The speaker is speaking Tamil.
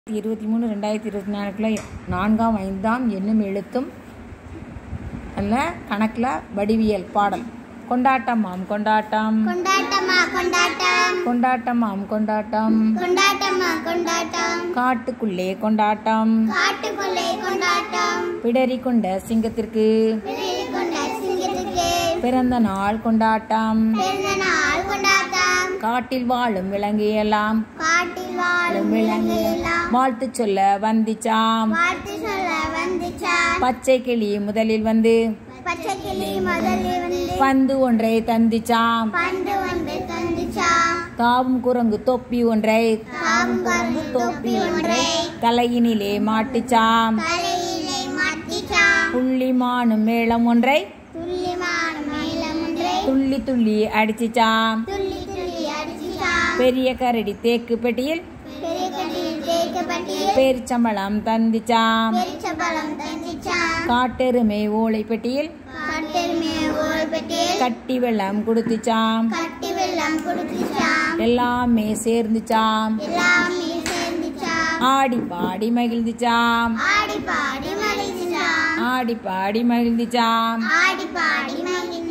இருபத்தி மூணு ரெண்டாயிரத்தி இருபத்தி நாலுக்குள்ள நான்காம் ஐந்தாம் என்னும் எழுத்தும் அல்ல கணக்கில் வடிவியல் பாடல் கொண்டாட்டமாம் கொண்டாட்டம் கொண்டாட்டமா கொண்டாட்டம் கொண்டாட்டமாம் கொண்டாட்டம் கொண்டாட்டமா கொண்டாட்டம் காட்டுக்குள்ளே கொண்டாட்டம் காட்டுக்குள்ளே கொண்டாட்டம் பிடரி கொண்ட சிங்கத்திற்கு பிறகு கொண்ட சிங்கத்துக்கு பிறந்த நாள் கொண்டாட்டம் பிறந்த நாள் கொண்டாட்டம் காட்டில் வாழும் விலங்கியெல்லாம் காட்டில் வாழும் விலங்கு எல்லாம் வாழ்த்து சொல்ல வந்திச்சாம் வாழ்த்து சொல்ல வந்துச்சான் பச்சை கிளி முதலில் வந்து பச்சை கிளி முதலில் வந்து பந்து ஒன்றை தந்திச்சாம் பந்து ஒன்று தந்துச்சான் தாவும் குரங்கு தொப்பி ஒன்றை காம்பு தொப்பி ஒன்றை தலையினிலே மாட்டுச்சாம் தலையிலே மாட்டிச்சான் புள்ளி மானும் மேளம் ஒன்றை துல்லியமான மேளம் ஒன்றை துள்ளி துள்ளி அடிச்சிச்சாம் துள்ளி துள்ளி அடிச்சான் பெரிய கரடி தேக்கு பெட்டியில் பெரிய கட்டியில் தேய்க்கப்பட்டியில் பேரிச்சம்பளம் தந்திச்சாம் பெரிச்சபலம் தந்துச்சான் காட்டெருமை ஓலை பெட்டியில் கட்டெருமே ஓய்பட்டியில் கட்டி வெள்ளம் கொடுத்துச்சாம் கட்டி வெள்ளம் குடுத்துச்சான் எல்லாமே சேர்ந்துச்சாம் எல்லாமே சேர்ந்துச்சான் ஆடி பாடி மகிழ்ந்துச்சாம் ஆடி பாடி மகிழ்ச்சான் ஆடி பாடி மகிழ்ந்துச்சாம் ஆடி பாடி மகிழ்ச்சான்